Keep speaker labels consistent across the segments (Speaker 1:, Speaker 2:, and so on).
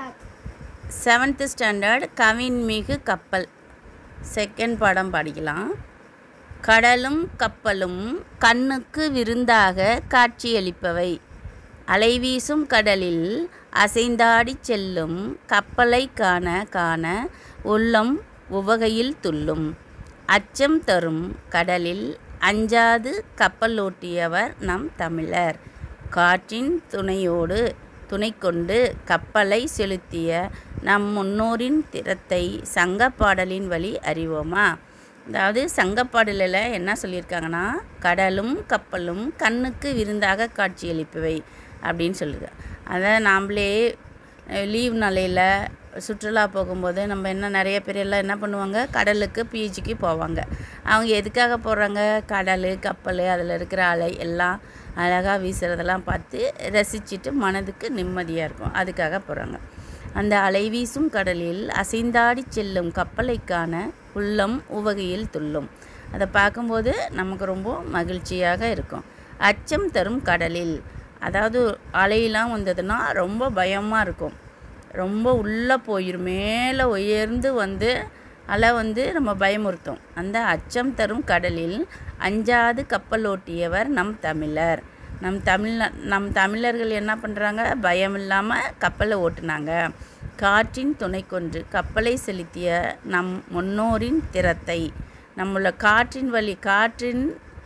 Speaker 1: seventh standard கவின்மிகு கப்பல் second பாடம் படிக்கலாம் கடலும் கப்பலும் கண்ணுக்கு விருந்தாக காட்சியளிப்பவை அலைவீசும் கடலில் அசைந்தாடிச் செல்லும் கப்பலை காண காண உள்ளம் உவகையில் துள்ளும் அச்சம் தரும் கடலில் அஞ்சாது கப்பலோட்டியவர் நம் தமிழர் காற்றின் துணையோடு துணை கொண்டு கப்பலை செலுத்திய நம் முன்னோரின் திறத்தை சங்கப்பாடலின் வழி அறிவோமா அதாவது சங்கப்பாடலில் என்ன சொல்லியிருக்காங்கன்னா கடலும் கப்பலும் கண்ணுக்கு விருந்தாக காட்சியளிப்பவை அப்படின்னு சொல்லுது அதை நாம்ளே லீவ் நாளையில் சுற்றுலா போகும்போது நம்ம என்ன நிறைய பேர் எல்லாம் என்ன பண்ணுவாங்க கடலுக்கு பீச்சுக்கு போவாங்க அவங்க எதுக்காக போகிறாங்க கடல் கப்பல் அதில் இருக்கிற அலை எல்லாம் அழகாக வீசுகிறதெல்லாம் பார்த்து ரசிச்சுட்டு மனதுக்கு நிம்மதியாக இருக்கும் அதுக்காக போகிறாங்க அந்த அலை வீசும் கடலில் அசைந்தாடி செல்லும் கப்பலை காண உள்ளம் உவகையில் துள்ளும் அதை பார்க்கும்போது நமக்கு ரொம்ப மகிழ்ச்சியாக இருக்கும் அச்சம் தரும் கடலில் அதாவது அலையெல்லாம் வந்ததுன்னா ரொம்ப பயமாக இருக்கும் ரொம்ப உள்ளே போயிடும் மேலே உயர்ந்து வந்து அலை வந்து நம்ம பயமுறுத்தும் அந்த அச்சம் தரும் கடலில் அஞ்சாது கப்பலோட்டியவர் நம் தமிழர் நம் தமிழ் நம் தமிழர்கள் என்ன பண்ணுறாங்க பயம் இல்லாமல் கப்பலை ஓட்டுனாங்க காற்றின் துணை கொண்டு கப்பலை செலுத்திய நம் முன்னோரின் திறத்தை நம்மள காற்றின் வழி காற்றின்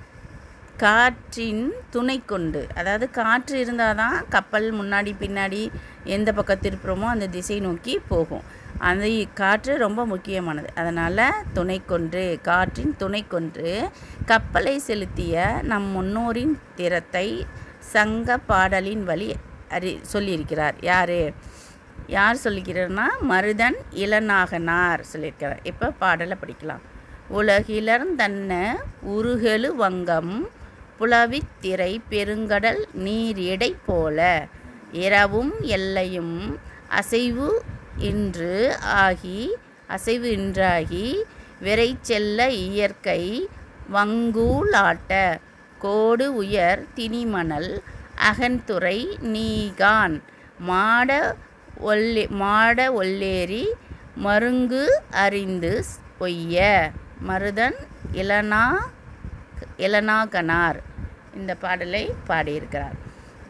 Speaker 1: காற்றின் துணை கொண்டு அதாவது காற்று இருந்தால் தான் கப்பல் முன்னாடி பின்னாடி எந்த பக்கம் திருப்புறோமோ அந்த திசை நோக்கி போகும் அந்த காற்று ரொம்ப முக்கியமானது அதனால் துணை கொன்று காற்றின் துணை கொன்று கப்பலை செலுத்திய நம் முன்னோரின் திறத்தை சங்க பாடலின் வழி அறி சொல்லியிருக்கிறார் யார் யார் சொல்லிக்கிறார்னா மருதன் இளநாகனார் சொல்லியிருக்கிறார் இப்போ பாடலை படிக்கலாம் உலகிலர்ந்தன்ன உருகெழு வங்கம் புலவித்திரை பெருங்கடல் நீரிடை போல இரவும் எல்லையும் அசைவு இன்று ஆகி அசைவு இன்றாகி விரை செல்ல இயற்கை வங்கூலாட்ட கோடு உயர் திணிமணல் அகன்துறை நீகான் மாட ஒல்லே மாட ஒல்லேரி மருங்கு அறிந்து பொய்ய மருதன் இளனா இளனாகனார் இந்த பாடலை பாடியிருக்கிறார்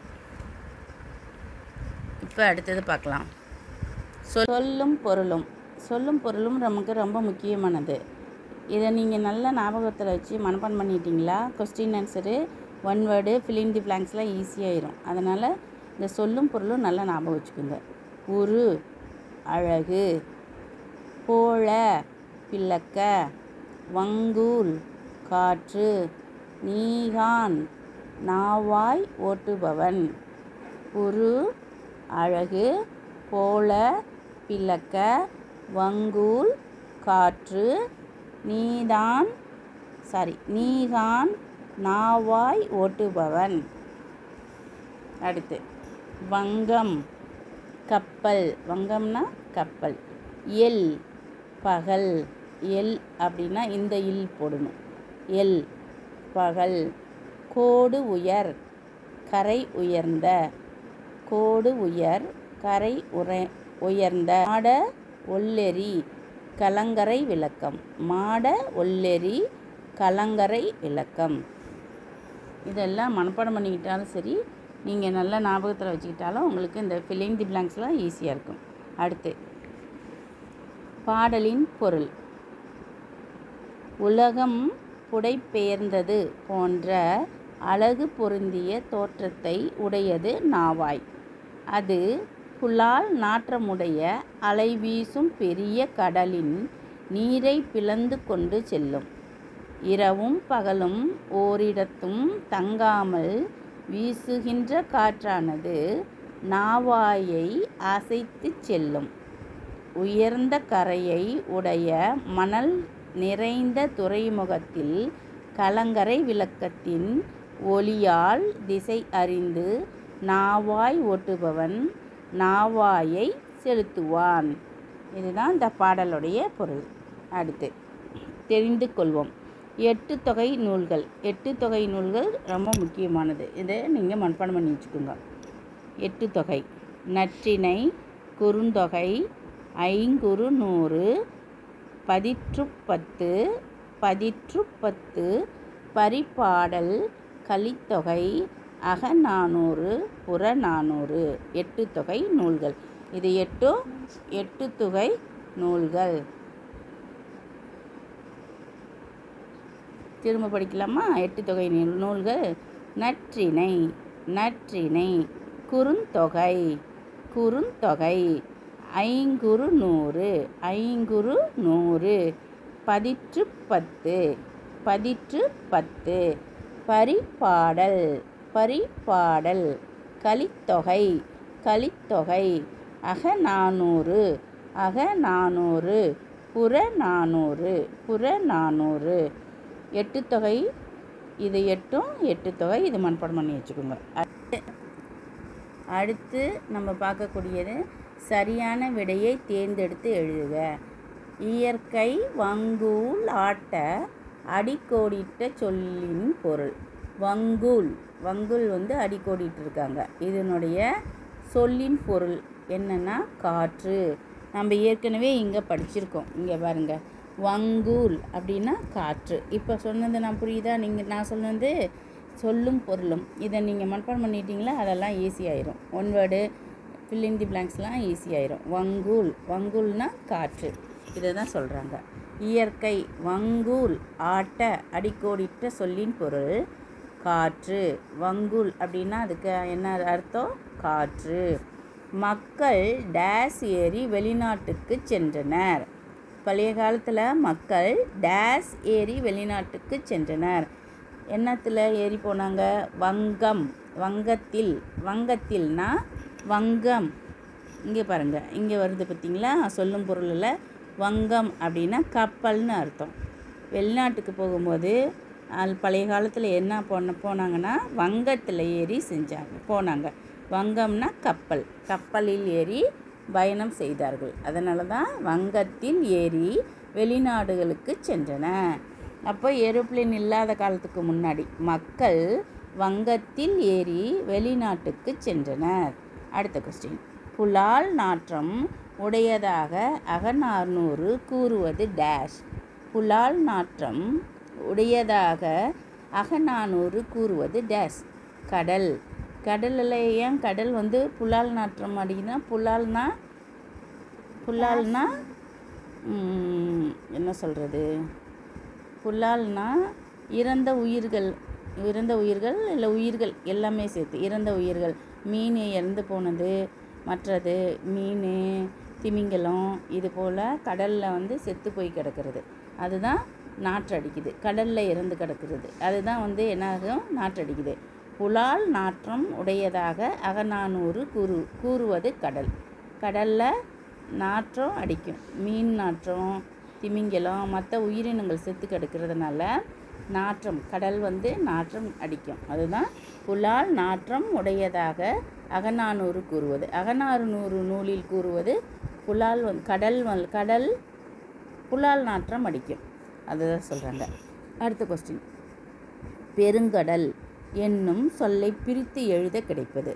Speaker 1: இப்போ அடுத்தது பார்க்கலாம் சொல்லும் பொருளும் சொல்லும் பொருளும் நமக்கு ரொம்ப முக்கியமானது இதை நீங்கள் நல்ல ஞாபகத்தில் வச்சு மனப்பாடம் பண்ணிட்டீங்களா question answer one word filling the பிளாங்க்ஸ்லாம் ஈஸியாயிரும் அதனால் இந்த சொல்லும் பொருளும் நல்லா ஞாபகம் வச்சுக்கோங்க உரு அழகு போழ பிளக்க வங்கூல் காற்று நீகான் நாவாய் ஓட்டுபவன் உரு அழகு போல பிளக்க வங்கூல் காற்று நீதான் சாரி நீகான் நாவாய் ஓட்டுபவன் அடுத்து வங்கம் கப்பல் வங்கம்னா கப்பல் எல் பகல் எல் அப்படின்னா இந்த இல் போடணும் எல் பகல் கோடு உயர் கரை உயர்ந்த கோடு உயர் கரை உர உயர்ந்த மாட ஒல்லெறி கலங்கரை விளக்கம் மாட ஒல்லெறி கலங்கரை விளக்கம் இதெல்லாம் மனப்பாடம் பண்ணிக்கிட்டாலும் சரி நீங்கள் நல்லா ஞாபகத்தில் வச்சுக்கிட்டாலும் உங்களுக்கு இந்த ஃபில்லிங் தி பிளாங்க்ஸ்லாம் ஈஸியாக இருக்கும் அடுத்து பாடலின் பொருள் உலகம் புடைபெயர்ந்தது போன்ற அழகு பொருந்திய தோற்றத்தை உடையது நாவாய் அது புலால் நாற்றமுடைய அலை வீசும் பெரிய கடலின் நீரை பிளந்து கொண்டு செல்லும் இரவும் பகலும் ஓரிடத்தும் தங்காமல் வீசுகின்ற காற்றானது நாவாயை அசைத்து செல்லும் உயர்ந்த கரையை உடைய மணல் நிறைந்த துறைமுகத்தில் கலங்கரை விளக்கத்தின் ஒளியால் திசை அறிந்து நாவாய் ஓட்டுபவன் நாவாயை செலுத்துவான் இதுதான் இந்த பாடலுடைய பொருள் அடுத்து தெரிந்து கொள்வோம் எட்டு தொகை நூல்கள் எட்டு தொகை நூல்கள் ரொம்ப முக்கியமானது இதை நீங்கள் மனப்பாடம் பண்ணி வச்சுக்கோங்க எட்டு தொகை நற்றிணை குறுந்தொகை ஐங்குறு நூறு பதிற்று பத்து பதிற்று பத்து பரிபாடல் கலித்தொகை அகநானூறு புறநானூறு எட்டு தொகை நூல்கள் இது எட்டும் எட்டு தொகை நூல்கள் திரும்ப படிக்கலாமா எட்டு தொகை நூல் நூல்கள் நற்றிணை நற்றிணை குறுந்தொகை குறுந்தொகை ஐங்குறு நூறு ஐங்குறு நூறு பதிற்று பத்து பதிற்று பத்து பரிபாடல் பரிபாடல் கலித்தொகை கலித்தொகை அகநானூறு அகநானூறு புறநானூறு புறநானூறு எட்டு தொகை இது எட்டும் எட்டு தொகை இது மனப்பாடம் பண்ணி வச்சுக்கோங்க அடுத்து அடுத்து நம்ம பார்க்கக்கூடியது சரியான விடையை தேர்ந்தெடுத்து எழுதுக இயற்கை வங்கூல் ஆட்ட அடிக்கோடிட்ட சொல்லின் பொருள் வங்கூல் வங்கூல் வந்து அடிக்கோடிட்டு இருக்காங்க இதனுடைய சொல்லின் பொருள் என்னன்னா காற்று நம்ம ஏற்கனவே இங்கே படிச்சிருக்கோம் இங்கே பாருங்க வங்கூல் அப்படின்னா காற்று இப்போ சொன்னது நான் புரியுதா நீங்கள் நான் சொன்னது சொல்லும் பொருளும் இதை நீங்கள் மனப்பாடம் பண்ணிட்டீங்களா அதெல்லாம் ஈஸி ஆயிரும் one word fill in the பிளாங்க்ஸ்லாம் ஈஸி ஆயிரும் வங்கூல் வங்கூல்னா காற்று இதை தான் சொல்கிறாங்க இயற்கை வங்கூல் ஆட்ட அடிக்கோடிட்ட சொல்லின் பொருள் காற்று வங்கூல் அப்படின்னா அதுக்கு என்ன அர்த்தம் காற்று மக்கள் டேஸ் ஏறி வெளிநாட்டுக்கு சென்றனர் பழைய காலத்தில் மக்கள் டேஸ் ஏறி வெளிநாட்டுக்கு சென்றனர் என்னத்தில் ஏறி போனாங்க வங்கம் வங்கத்தில் வங்கத்தில்னா வங்கம் இங்கே பாருங்கள் இங்கே வருது பார்த்தீங்களா சொல்லும் பொருளில் வங்கம் அப்படின்னா கப்பல்னு அர்த்தம் வெளிநாட்டுக்கு போகும்போது அது பழைய காலத்தில் என்ன பண்ண போனாங்கன்னா வங்கத்தில் ஏறி செஞ்சாங்க போனாங்க வங்கம்னா கப்பல் கப்பலில் ஏறி பயணம் செய்தார்கள் அதனால தான் வங்கத்தில் ஏறி வெளிநாடுகளுக்கு சென்றன அப்போ ஏரோப்ளேன் இல்லாத காலத்துக்கு முன்னாடி மக்கள் வங்கத்தில் ஏறி வெளிநாட்டுக்கு சென்றனர் அடுத்த கொஸ்டின் புலால் நாற்றம் உடையதாக அகநானூறு கூறுவது டேஷ் புலால் நாற்றம் உடையதாக அகநானூறு கூறுவது டேஷ் கடல் கடலில் ஏன் கடல் வந்து புலால் நாற்றம் அடிக்குதுன்னா புலால்னா புலால்னா ம், என்ன சொல்கிறது புலால்னா இறந்த உயிர்கள் இறந்த உயிர்கள் இல்லை உயிர்கள் எல்லாமே சேர்த்து இறந்த உயிர்கள் மீன் இறந்து போனது மற்றது மீன் திமிங்கலம் இது போல் கடலில் வந்து செத்து போய் கிடக்கிறது அதுதான் நாற்றடிக்குது கடலில் இறந்து கிடக்கிறது அதுதான் வந்து என்னாகும் நாற்றடிக்குது புலால் நாற்றம் உடையதாக அகநானூறு கூறு கூறுவது கடல் கடலில் நாற்றம் அடிக்கும் மீன் நாற்றம் திமிங்கலம் மற்ற உயிரினங்கள் செத்து கிடக்கிறதுனால நாற்றம் கடல் வந்து நாற்றம் அடிக்கும் அதுதான் புலால் நாற்றம் உடையதாக அகநானூறு கூறுவது அகநானூறு நூலில் கூறுவது புலால் வந்து கடல் வந்- கடல் புலால் நாற்றம் அடிக்கும் அதுதான் சொல்கிறாங்க அடுத்த கொஸ்டின் பெருங்கடல் என்னும் சொல்லை பிரித்து எழுத கிடைப்பது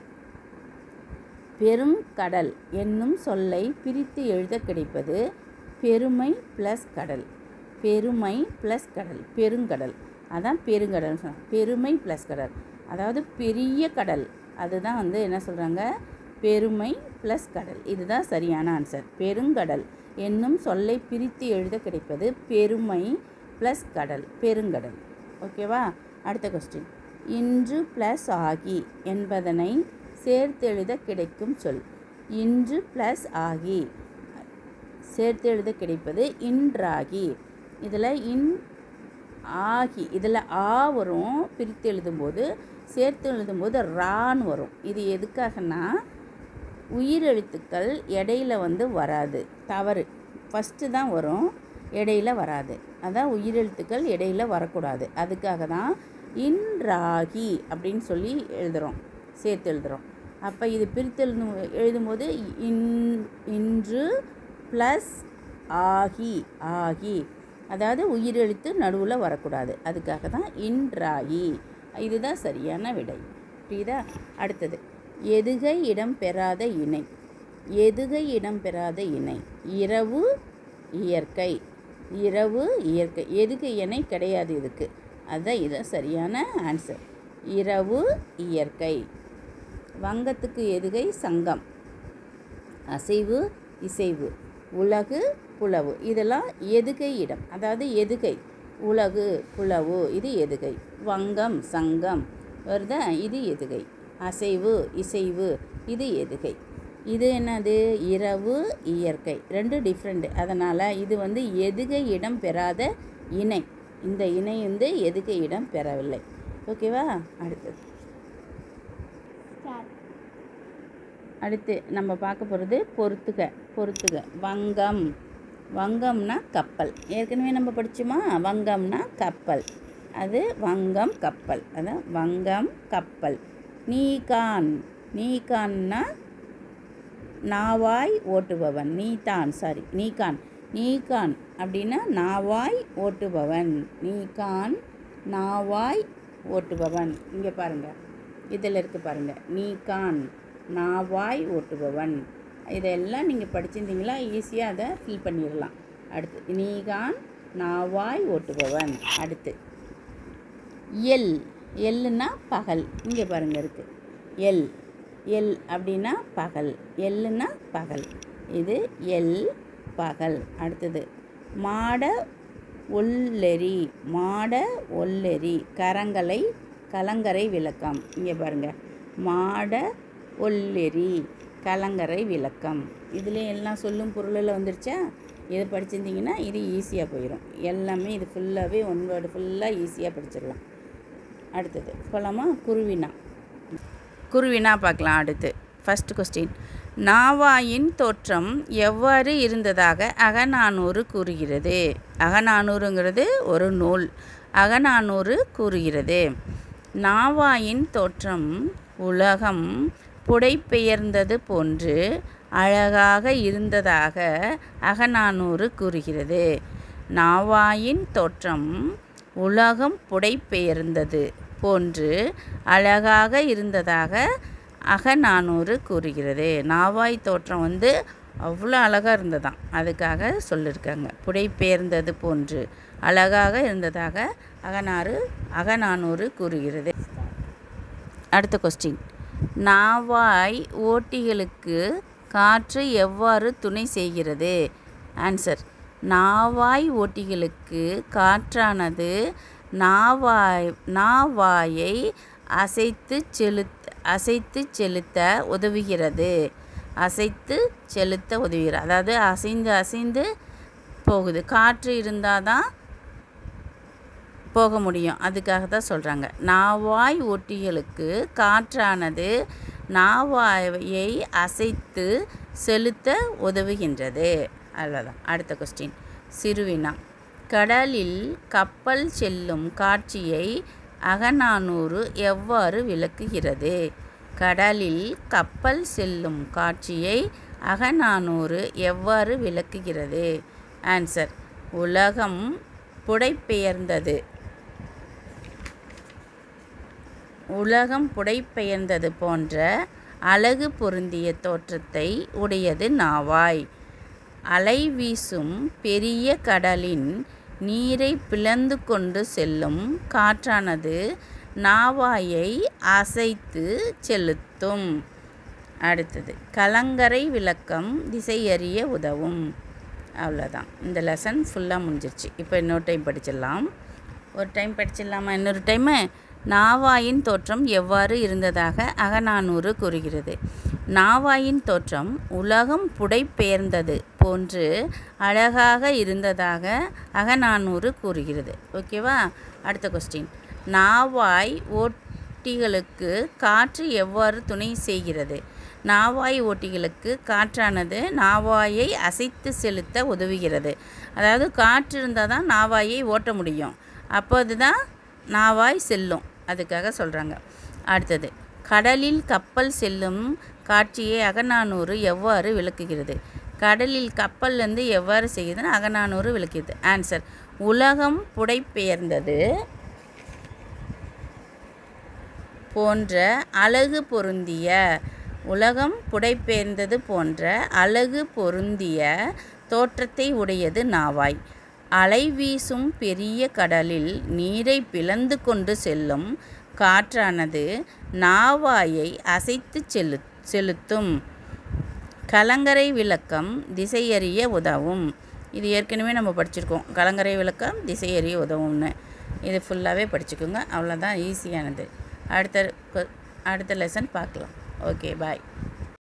Speaker 1: பெருங்கடல் என்னும் சொல்லை பிரித்து எழுத கிடைப்பது பெருமை ப்ளஸ் கடல் பெருமை ப்ளஸ் கடல் பெருங்கடல் அதான் பெருங்கடல் சொன்னாங்க பெருமை ப்ளஸ் கடல் அதாவது பெரிய கடல் அதுதான் வந்து என்ன சொல்கிறாங்க பெருமை ப்ளஸ் கடல் இதுதான் சரியான ஆன்சர் பெருங்கடல் என்னும் சொல்லை பிரித்து எழுத கிடைப்பது பெருமை ப்ளஸ் கடல் பெருங்கடல் ஓகேவா அடுத்த கொஸ்டின் இன்று ப்ளஸ் ஆகி என்பதனை சேர்த்தெழுத கிடைக்கும் சொல் இன்று ப்ளஸ் ஆகி சேர்த்து எழுத கிடைப்பது இன்றாகி இதில் இன் ஆகி இதில் ஆ வரும் பிரித்து எழுதும்போது சேர்த்து எழுதும்போது ரான்னு வரும் இது எதுக்காகனா உயிரெழுத்துக்கள் இடையில வந்து வராது தவறு ஃபஸ்ட்டு தான் வரும் இடையில வராது அதான் உயிரெழுத்துக்கள் இடையில வரக்கூடாது அதுக்காக தான் இன்றாகி அப்படின்னு சொல்லி எழுதுகிறோம் சேர்த்து எழுதுகிறோம் அப்போ இது பிரித்து எழுதும் எழுதும்போது இன் இன்று ப்ளஸ் ஆகி ஆகி அதாவது உயிரெழுத்து நடுவில் வரக்கூடாது அதுக்காக தான் இன்றாகி இதுதான் சரியான விடை புரியுதா அடுத்தது எதுகை இடம் பெறாத இணை எதுகை இடம்பெறாத இணை இரவு இயற்கை இரவு இயற்கை எதுகை இணை கிடையாது இதுக்கு அதுதான் இதுதான் சரியான ஆன்சர் இரவு இயற்கை வங்கத்துக்கு எதுகை சங்கம் அசைவு இசைவு உலகு புலவு இதெல்லாம் எதுகை இடம் அதாவது எதுகை உலகு புலவு இது எதுகை வங்கம் சங்கம் வருதா இது எதுகை அசைவு இசைவு இது எதுகை இது என்னது இரவு இயற்கை ரெண்டு டிஃப்ரெண்ட் அதனால் இது வந்து எதுகை இடம் பெறாத இணை இந்த இணை வந்து எதுகை இடம் பெறவில்லை ஓகேவா அடுத்தது அடுத்து நம்ம பார்க்க போகிறது பொறுத்துக பொறுத்துக வங்கம் வங்கம்னா கப்பல் ஏற்கனவே நம்ம படித்தோமா வங்கம்னா கப்பல் அது வங்கம் கப்பல் அதான் வங்கம் கப்பல் நீகான் நீகான்னா நாவாய் ஓட்டுபவன் நீதான் சாரி நீகான் நீகான் அப்படின்னா நாவாய் ஓட்டுபவன் நீகான் நாவாய் ஓட்டுபவன் இங்கே பாருங்கள் இதில் இருக்குது பாருங்கள் நீகான் நாவாய் ஓட்டுபவன் இதெல்லாம் நீங்கள் படிச்சிருந்தீங்களா ஈஸியாக அதை ஃபில் பண்ணிடலாம் அடுத்து நீகான் நாவாய் ஓட்டுபவன் அடுத்து எல் எல்லுன்னா பகல் இங்கே பாருங்க இருக்குது எல் எல் அப்படின்னா பகல் எல்லுன்னா பகல் இது எல் பகல் அடுத்தது மாட ஒல்லெறி மாட ஒல்லெறி கரங்களை கலங்கரை விளக்கம் இங்கே பாருங்கள் மாட ஒல்லெறி கலங்கரை விளக்கம் இதில் எல்லாம் சொல்லும் பொருளில் வந்துருச்சா இதை படிச்சிருந்தீங்கன்னா இது ஈஸியாக போயிடும் எல்லாமே இது ஃபுல்லாகவே ஒன் வேர்டு ஃபுல்லாக ஈஸியாக படிச்சிடலாம் அடுத்தது போலாமா குருவினா குருவினா பார்க்கலாம் அடுத்து ஃபஸ்ட்டு கொஸ்டின் நாவாயின் தோற்றம் எவ்வாறு இருந்ததாக அகநானூறு கூறுகிறது அகநானூறுங்கிறது ஒரு நூல் அகநானூறு கூறுகிறது நாவாயின் தோற்றம் உலகம் புடைபெயர்ந்தது போன்று அழகாக இருந்ததாக அகநானூறு கூறுகிறது நாவாயின் தோற்றம் உலகம் புடைபெயர்ந்தது போன்று அழகாக இருந்ததாக அகநானூறு கூறுகிறது நாவாய் தோற்றம் வந்து அவ்வளோ அழகாக இருந்ததாம் அதுக்காக சொல்லியிருக்காங்க புடைபெயர்ந்தது போன்று அழகாக இருந்ததாக அகநாறு அகநானூறு கூறுகிறது அடுத்த கொஸ்டின் நாவாய் ஓட்டிகளுக்கு காற்று எவ்வாறு துணை செய்கிறது ஆன்சர் நாவாய் ஓட்டிகளுக்கு காற்றானது நாவாய் நாவாயை அசைத்து செலுத்த அசைத்து செலுத்த உதவுகிறது அசைத்து செலுத்த உதவுகிறது அதாவது அசைந்து அசைந்து போகுது காற்று இருந்தால் தான் போக முடியும் அதுக்காக தான் சொல்கிறாங்க நாவாய் ஓட்டிகளுக்கு காற்றானது நாவாயை அசைத்து செலுத்த உதவுகின்றது அவ்வளோதான் அடுத்த கொஸ்டின் சிறுவினா கடலில் கப்பல் செல்லும் காட்சியை அகநானூறு எவ்வாறு விளக்குகிறது கடலில் கப்பல் செல்லும் காட்சியை அகநானூறு எவ்வாறு விளக்குகிறது ஆன்சர் உலகம் புடைபெயர்ந்தது உலகம் புடைபெயர்ந்தது போன்ற அழகு பொருந்திய தோற்றத்தை உடையது நாவாய் அலை வீசும் பெரிய கடலின் நீரை பிளந்து கொண்டு செல்லும் காற்றானது நாவாயை அசைத்து செலுத்தும் அடுத்தது கலங்கரை விளக்கம் திசையறிய உதவும் அவ்வளோதான் இந்த லெசன் ஃபுல்லாக முடிஞ்சிருச்சு இப்போ இன்னொரு டைம் படிச்சிடலாம் ஒரு டைம் படிச்சிடலாமா இன்னொரு டைமு நாவாயின் தோற்றம் எவ்வாறு இருந்ததாக அகநானூறு கூறுகிறது நாவாயின் தோற்றம் உலகம் புடைபெயர்ந்தது போன்று அழகாக இருந்ததாக அகநானூறு கூறுகிறது ஓகேவா அடுத்த கொஸ்டின் நாவாய் ஓட்டிகளுக்கு காற்று எவ்வாறு துணை செய்கிறது நாவாய் ஓட்டிகளுக்கு காற்றானது நாவாயை அசைத்து செலுத்த உதவுகிறது அதாவது காற்று இருந்தால் தான் நாவாயை ஓட்ட முடியும் அப்போது தான் நாவாய் செல்லும் அதுக்காக சொல்கிறாங்க அடுத்தது கடலில் கப்பல் செல்லும் காட்சியை அகநானூறு எவ்வாறு விளக்குகிறது கடலில் கப்பல்லேருந்து எவ்வாறு செய்யுதுன்னு அகநானூறு விளக்குது ஆன்சர் உலகம் புடைபெயர்ந்தது போன்ற அழகு பொருந்திய உலகம் புடைபெயர்ந்தது போன்ற அழகு பொருந்திய தோற்றத்தை உடையது நாவாய் அலை வீசும் பெரிய கடலில் நீரை பிளந்து கொண்டு செல்லும் காற்றானது நாவாயை அசைத்து செலு செலுத்தும் கலங்கரை விளக்கம் திசையறிய உதவும் இது ஏற்கனவே நம்ம படிச்சிருக்கோம் கலங்கரை விளக்கம் திசையறிய உதவும்னு இது ஃபுல்லாகவே படிச்சுக்கோங்க அவ்வளோதான் ஈஸியானது அடுத்த கொ- அடுத்த லெசன் பார்க்கலாம் ஓகே பாய்